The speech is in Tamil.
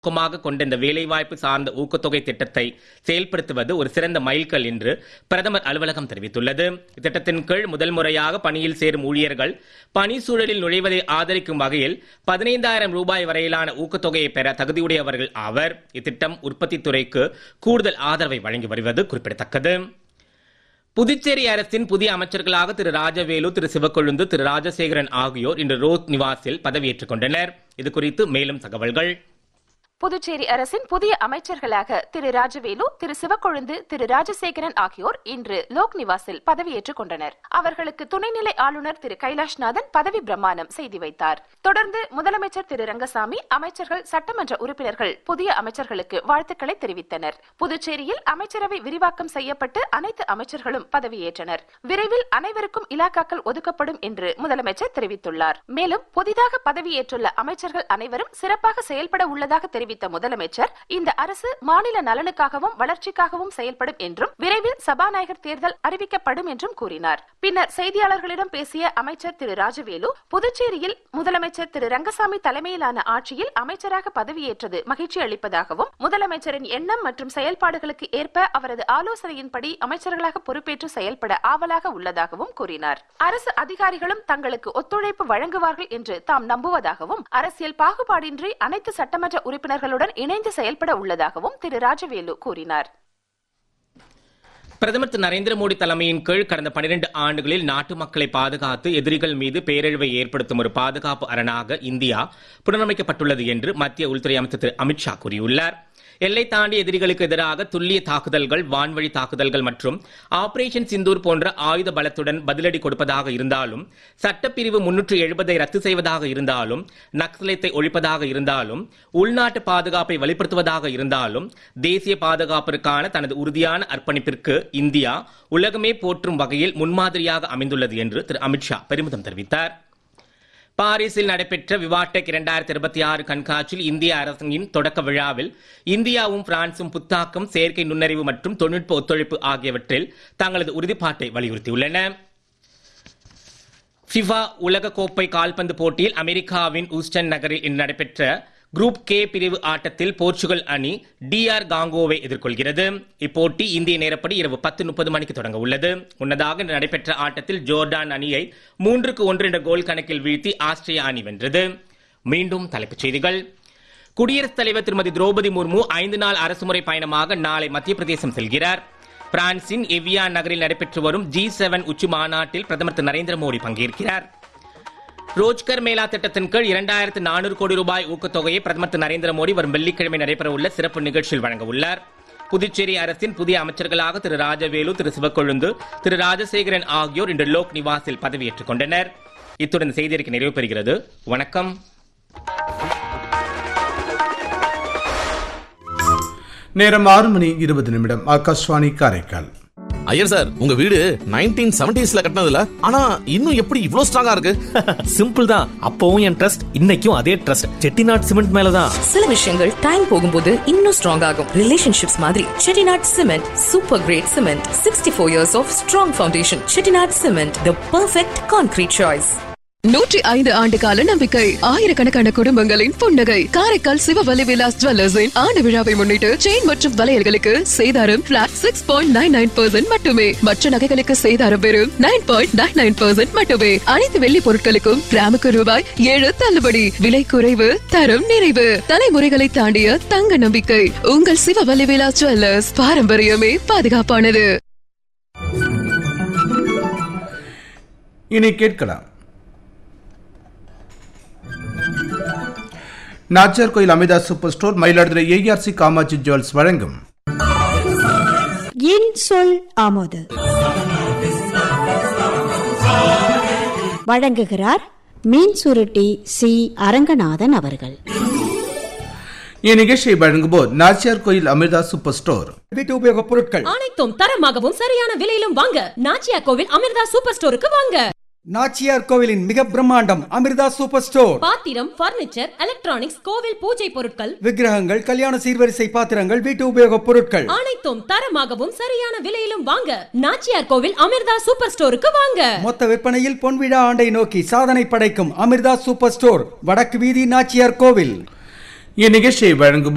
நோக்கமாக கொண்ட இந்த வேலைவாய்ப்பு சார்ந்த ஊக்கத்தொகை திட்டத்தை செயல்படுத்துவது ஒரு சிறந்த மைல்கல் என்று பிரதமர் அலுவலகம் தெரிவித்துள்ளது இத்திட்டத்தின் கீழ் முதல் முறையாக பணியில் சேரும் ஊழியர்கள் பணி சூழலில் நுழைவதை ஆதரிக்கும் வகையில் பதினைந்தாயிரம் ரூபாய் வரையிலான ஊக்கத்தொகையை பெற தகுதியுடையவர்கள் ஆவர் இத்திட்டம் உற்பத்தித் துறைக்கு கூடுதல் ஆதரவை வழங்கி வருவது குறிப்பிடத்தக்கது புதுச்சேரி அரசின் புதிய அமைச்சர்களாக திரு ராஜவேலு திரு சிவக்கொழுந்து திரு ராஜசேகரன் ஆகியோர் இன்று ரோத் நிவாசில் பதவியேற்றுக் கொண்டனர் இது குறித்து மேலும் தகவல்கள் புதுச்சேரி அரசின் புதிய அமைச்சர்களாக திரு ராஜவேலு திரு சிவக்கொழுந்து திரு ராஜசேகரன் ஆகியோர் இன்று லோக் நிவாசில் பதவியேற்றுக் கொண்டனர் அவர்களுக்கு துணைநிலை ஆளுநர் திரு கைலாஷ்நாதன் பதவி பிரமாணம் செய்து வைத்தார் தொடர்ந்து முதலமைச்சர் திரு ரங்கசாமி அமைச்சர்கள் சட்டமன்ற உறுப்பினர்கள் புதிய அமைச்சர்களுக்கு வாழ்த்துக்களை தெரிவித்தனர் புதுச்சேரியில் அமைச்சரவை விரிவாக்கம் செய்யப்பட்டு அனைத்து அமைச்சர்களும் பதவியேற்றனர் விரைவில் அனைவருக்கும் இலாக்காக்கள் ஒதுக்கப்படும் என்று முதலமைச்சர் தெரிவித்துள்ளார் மேலும் புதிதாக பதவியேற்றுள்ள அமைச்சர்கள் அனைவரும் சிறப்பாக செயல்பட உள்ளதாக தெரிவித்த முதலமைச்சர் இந்த அரசு மாநில நலனுக்காகவும் வளர்ச்சிக்காகவும் செயல்படும் என்றும் விரைவில் சபாநாயகர் தேர்தல் அறிவிக்கப்படும் என்றும் கூறினார் பின்னர் செய்தியாளர்களிடம் பேசிய அமைச்சர் திரு ராஜவேலு புதுச்சேரியில் முதலமைச்சர் திரு ரங்கசாமி தலைமையிலான ஆட்சியில் அமைச்சராக பதவியேற்றது மகிழ்ச்சி அளிப்பதாகவும் முதலமைச்சரின் எண்ணம் மற்றும் செயல்பாடுகளுக்கு ஏற்ப அவரது ஆலோசனையின்படி அமைச்சர்களாக பொறுப்பேற்று செயல்பட ஆவலாக உள்ளதாகவும் கூறினார் அரசு அதிகாரிகளும் தங்களுக்கு ஒத்துழைப்பு வழங்குவார்கள் என்று தாம் நம்புவதாகவும் அரசியல் பாகுபாடின்றி அனைத்து சட்டமன்ற உறுப்பினர்களுடன் இணைந்து செயல்பட உள்ளதாகவும் திரு ராஜவேலு கூறினார் பிரதமர் திரு நரேந்திர மோடி தலைமையின் கீழ் கடந்த 12 ஆண்டுகளில் நாட்டு மக்களை பாதுகாத்து எதிரிகள் மீது பேரழிவை ஏற்படுத்தும் ஒரு பாதுகாப்பு அரணாக இந்தியா புனரமைக்கப்பட்டுள்ளது என்று மத்திய உள்துறை அமைச்சர் திரு அமித்ஷா கூறியுள்ளார் எல்லை தாண்டி எதிரிகளுக்கு எதிராக துல்லிய தாக்குதல்கள் வான்வழி தாக்குதல்கள் மற்றும் ஆபரேஷன் சிந்தூர் போன்ற ஆயுத பலத்துடன் பதிலடி கொடுப்பதாக இருந்தாலும் சட்டப்பிரிவு முன்னூற்று எழுபதை ரத்து செய்வதாக இருந்தாலும் நக்சலைத்தை ஒழிப்பதாக இருந்தாலும் உள்நாட்டு பாதுகாப்பை வலுப்படுத்துவதாக இருந்தாலும் தேசிய பாதுகாப்பிற்கான தனது உறுதியான அர்ப்பணிப்பிற்கு இந்தியா உலகமே போற்றும் வகையில் முன்மாதிரியாக அமைந்துள்ளது என்று திரு அமித்ஷா பெருமிதம் தெரிவித்தார் பாரிஸில் நடைபெற்ற விவாடெக் இரண்டாயிரத்தி இருபத்தி ஆறு கண்காட்சியில் இந்திய அரசின் தொடக்க விழாவில் இந்தியாவும் பிரான்சும் புத்தாக்கம் செயற்கை நுண்ணறிவு மற்றும் தொழில்நுட்ப ஒத்துழைப்பு ஆகியவற்றில் தங்களது உறுதிப்பாட்டை வலியுறுத்தியுள்ளன ஃபிஃபா உலகக்கோப்பை கால்பந்து போட்டியில் அமெரிக்காவின் ஊஸ்டன் நகரில் இன்று நடைபெற்ற குரூப் கே பிரிவு ஆட்டத்தில் போர்ச்சுகல் அணி டிஆர் காங்கோவை எதிர்கொள்கிறது இப்போட்டி இந்திய நேரப்படி இரவு பத்து முப்பது மணிக்கு தொடங்க உள்ளது முன்னதாக இன்று நடைபெற்ற ஆட்டத்தில் ஜோர்டான் அணியை மூன்றுக்கு ஒன்று என்ற கோல் கணக்கில் வீழ்த்தி ஆஸ்திரேலியா அணி வென்றது மீண்டும் தலைப்புச் செய்திகள் குடியரசுத் தலைவர் திருமதி திரௌபதி முர்மு ஐந்து நாள் அரசுமுறை பயணமாக நாளை மத்திய பிரதேசம் செல்கிறார் பிரான்சின் எவியான் நகரில் நடைபெற்று வரும் ஜி செவன் உச்சி மாநாட்டில் பிரதமர் திரு நரேந்திர மோடி பங்கேற்கிறார் ரோஜ்கர் மேளா திட்டத்தின் கீழ் இரண்டாயிரத்து நானூறு கோடி ரூபாய் ஊக்கத்தொகையை பிரதமர் திரு நரேந்திர மோடி வரும் வெள்ளிக்கிழமை நடைபெறவுள்ள சிறப்பு நிகழ்ச்சியில் வழங்க உள்ளார் புதுச்சேரி அரசின் புதிய அமைச்சர்களாக திரு ராஜவேலு திரு சிவக்கொழுந்து திரு ராஜசேகரன் ஆகியோர் இன்று லோக் நிவாசில் பதவியேற்றுக் கொண்டனர் இத்துடன் செய்தியறிக்கை நிறைவு பெறுகிறது வணக்கம் நேரம் ஆறு மணி இருபது நிமிடம் ஆகாஷ்வாணி காரைக்கால் ஐயர் சார் உங்க வீடு நைன்டீன் செவன்டிஸ்ல கட்டினதுல ஆனா இன்னும் எப்படி இவ்ளோ ஸ்ட்ராங்கா இருக்கு சிம்பிள் தான் அப்பவும் என் ட்ரஸ்ட் இன்னைக்கும் அதே ட்ரஸ்ட் செட்டிநாட் சிமெண்ட் மேலதான் சில விஷயங்கள் டைம் போகும்போது இன்னும் ஸ்ட்ராங் ஆகும் ரிலேஷன்ஷிப்ஸ் மாதிரி Chettinad cement super great cement sixty four years of strong foundation Chettinad cement the perfect concrete choice நூற்றி ஐந்து ஆண்டு கால நம்பிக்கை ஆயிரக்கணக்கான குடும்பங்களின் புன்னகை காரைக்கால் சிவவலி விலாஸ் ஜுவல்லர்ஸின் ஆண்டு விழாவை முன்னிட்டு செயின் மற்றும் வளையல்களுக்கு சேதாரம் flat six point nine nine percent மட்டுமே மற்ற நகைகளுக்கு சேதாரம் வெறும் nine point nine nine percent மட்டுமே அனைத்து வெள்ளி பொருட்களுக்கும் கிராமுக்கு ரூபாய் ஏழு தள்ளுபடி விலை குறைவு தரம் நிறைவு தலைமுறைகளை தாண்டிய தங்க நம்பிக்கை உங்கள் சிவவலி விலாஸ் ஜுவல்லர்ஸ் பாரம்பரியமே பாதுகாப்பானது இனி கேட்கலாம் Nachiyar Koil Amitha super store Mayiladuthurai ARC Kamatchi jewels வழங்கும் என் சொல் ஆமோது வழங்குகிறார் மீன் சுருட்டி சி அரங்கநாதன் அவர்கள் இந்நிகழ்ச்சியை வழங்குவோர் நாச்சியார் கோயில் அமிர்தா சூப்பர் ஸ்டோர் வீட்டு உபயோகப் பொருட்கள் அனைத்தும் தரமாகவும் சரியான விலையிலும் வாங்க நாச்சியா கோவில் அமிர்தா சூப்பர் ஸ்டோருக்கு வாங்க நாச்சியார் கோவிலின் மிக பிரம்மாண்டம் அமிர்தா சூப்பர் ஸ்டோர் பாத்திரம் பர்னிச்சர் எலக்ட்ரானிக்ஸ் கோவில் பூஜை பொருட்கள் விக்கிரகங்கள் கல்யாண சீர்வரிசை பாத்திரங்கள் வீட்டு உபயோகப் பொருட்கள் அனைத்தும் தரமாகவும் சரியான விலையிலும் வாங்க நாச்சியார் கோவில் அமிர்தா சூப்பர் ஸ்டோருக்கு வாங்க மொத்த விற்பனையில் பொன்விழா ஆண்டை நோக்கி சாதனை படைக்கும் அமிர்தா சூப்பர் ஸ்டோர் வடக்கு வீதி நாச்சியார் கோவில் இந்நிகழ்ச்சியை வழங்குவோர்